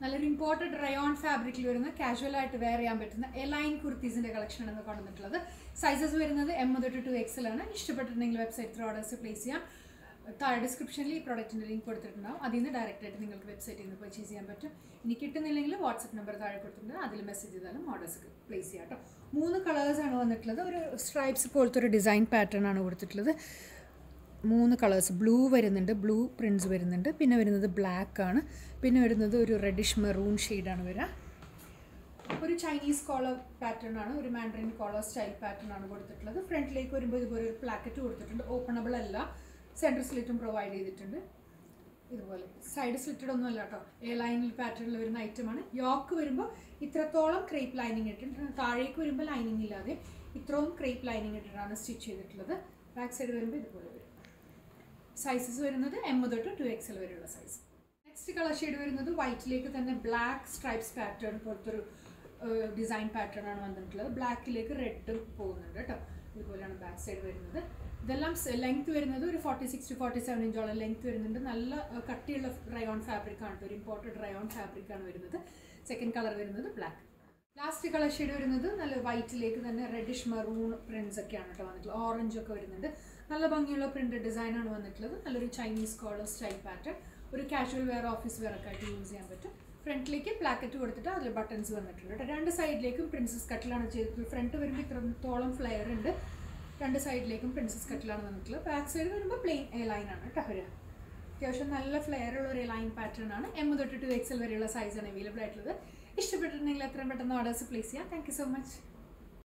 നല്ലൊരു important rayon ഫാബ്രിക്കിൽ വരുന്ന കാഷ്വൽ ആയിട്ട് വെയർ ചെയ്യാൻ പറ്റുന്ന എലൈൻ കുർത്തീസിന്റെ കളക്ഷൻ ആണ് കൊണ്ടുവന്നിട്ടുള്ളത് സൈസസ് വരുന്നത് എം തൊട്ട് ടു എക്സൽ ആണ് ഇഷ്ടപ്പെട്ടിട്ടുണ്ടെങ്കിൽ വെബ്സൈറ്റ് ത്രൂ ഓർഡേഴ്സ് പ്ലേസ് ചെയ്യാം താഴെ ഡിസ്ക്രിപ്ഷനിൽ ഈ പ്രോഡക്റ്റിൻ്റെ ലിങ്ക് കൊടുത്തിട്ടുണ്ടാവും അതിൽ നിന്ന് ഡയറക്റ്റ് ആയിട്ട് നിങ്ങൾക്ക് വെബ്സൈറ്റിൽ നിന്ന് പർച്ചേസ് ചെയ്യാൻ പറ്റും ഇനി കിട്ടുന്നില്ലെങ്കിൽ വാട്സപ്പ് നമ്പർ താഴെ കൊടുത്തിട്ടുണ്ട് അതിൽ മെസ്സേജ് ചെയ്താലും ഓർഡേഴ്സ് പ്ലേസ് ചെയ്യാം കേട്ടോ മൂന്ന് കളേഴ്സാണ് വന്നിട്ടുള്ളത് ഒരു സ്ട്രൈപ്സ് പോലത്തെ ഒരു ഡിസൈൻ പാറ്റേൺ ആണ് കൊടുത്തിട്ടുള്ളത് മൂന്ന് കളേഴ്സ് ബ്ലൂ വരുന്നുണ്ട് ബ്ലൂ പ്രിൻസ് വരുന്നുണ്ട് പിന്നെ വരുന്നത് ബ്ലാക്ക് ആണ് പിന്നെ വരുന്നത് ഒരു റെഡിഷ് മെറൂൺ ഷെയ്ഡാണ് വരിക ഒരു ചൈനീസ് കോളർ പാറ്റേൺ ആണ് ഒരു മാൻഡറിൻ കോളർ സ്റ്റൈൽ പാറ്റേൺ ആണ് കൊടുത്തിട്ടുള്ളത് ഫ്രണ്ടിലേക്ക് വരുമ്പോൾ ഇതുപോലെ ഒരു പ്ലാക്കറ്റ് കൊടുത്തിട്ടുണ്ട് ഓപ്പണബിൾ അല്ല സെൻറ്റർ സ്ലിറ്റും പ്രൊവൈഡ് ചെയ്തിട്ടുണ്ട് ഇതുപോലെ സൈഡ് സ്ലിറ്റഡ് ഒന്നും അല്ല കേട്ടോ എ ലൈനിൽ പാറ്റേണിൽ വരുന്ന ഐറ്റമാണ് യോക്ക് വരുമ്പോൾ ഇത്രത്തോളം ക്രേപ്പ് ലൈനിങ് ഇട്ടിട്ടുണ്ട് താഴേക്ക് വരുമ്പോൾ ലൈനിങ് ഇല്ലാതെ ഇത്രയും ക്രേപ്പ് ലൈനിങ് ഇട്ടിട്ടാണ് സ്റ്റിച്ച് ചെയ്തിട്ടുള്ളത് ബാക്ക് സൈഡ് വരുമ്പോൾ ഇതുപോലെ വരും സൈസസ് വരുന്നത് എം തൊട്ട് ടു എക്സൽ വരെയുള്ള സൈസ് നെക്സ്റ്റ് കളർ ഷെയ്ഡ് വരുന്നത് വൈറ്റിലേക്ക് തന്നെ ബ്ലാക്ക് സ്ട്രൈപ്സ് പാറ്റേൺ പോലത്തെ ഒരു ഡിസൈൻ പാറ്റേൺ ആണ് വന്നിട്ടുള്ളത് ബ്ലാക്കിലേക്ക് റെഡും പോകുന്നുണ്ട് കേട്ടോ ഇതുപോലെയാണ് ബാക്ക് സൈഡ് വരുന്നത് ഇതെല്ലാം ലെങ്ത് വരുന്നത് ഒരു forty six to forty seven ഇഞ്ചോളം ലെങ്ത് വരുന്നുണ്ട് നല്ല അഹ്, കട്ടിയുള്ള റയോൺ ഫാബ്രിക് ആണ് ഒരു ഇമ്പോർട്ടഡ് റയോൺ ഫാബ്രിക് ആണ് വരുന്നത് സെക്കൻഡ് കളർ വരുന്നത് ബ്ലാക്ക് ലാസ്റ്റ് കളർ ഷെയ്ഡ് വരുന്നത് നല്ല വൈറ്റിലേക്ക് തന്നെ റെഡിഷ് മറൂൺ പ്രിന്റ്സ് ഒക്കെയാണ് കേട്ടോ വന്നിട്ടുള്ളത് ഓറഞ്ച് ഒക്കെ വരുന്നുണ്ട് നല്ല ഭംഗിയുള്ള പ്രിന്റ് ഡിസൈൻ ആണ് വന്നിട്ടുള്ളത് നല്ലൊരു ചൈനീസ് കോളർ സ്റ്റൈൽ പാറ്റേൺ ഒരു കാഷ്വൽ വെയർ ഓഫീസ് വെയർ ഒക്കെ ആയിട്ട് യൂസ് ചെയ്യാൻ പറ്റും ഫ്രണ്ടിലേക്ക് പ്ലാക്കറ്റ് കൊടുത്തിട്ട് അതിൽ ബട്ടൺസ് വന്നിട്ടുണ്ട് കേട്ടോ രണ്ട് സൈഡിലേക്കും പ്രിൻസസ് കട്ടിലാണ് ചെയ്തിട്ടുള്ളത് ഫ്രണ്ട് വരുമ്പോൾ ഇത്രത്തോളം ഫ്ലെയർ ഉണ്ട് രണ്ട് സൈഡിലേക്കും പ്രിൻസസ് കട്ടിലാണ് വന്നിട്ടുള്ളത് ബാക്ക് സൈഡ് വരുമ്പോൾ പ്ലെയിൻ എ ലൈൻ ആണ് കേട്ടോ വരിക അത്യാവശ്യം നല്ല ഫ്ലെയർ ഉള്ള ഒരു ലൈൻ പാറ്റേൺ ആണ് എം തൊട്ട് ടു എക്സൽ വരെയുള്ള സൈസാണ് അവൈലബിൾ ആയിട്ടുള്ളത് ഇഷ്ടപ്പെട്ടിട്ടുണ്ടെങ്കിൽ എത്രയും പെട്ടെന്ന് ഓർഡേഴ്സ് പ്ലേസ് ചെയ്യാം താങ്ക് യു സോ മച്ച്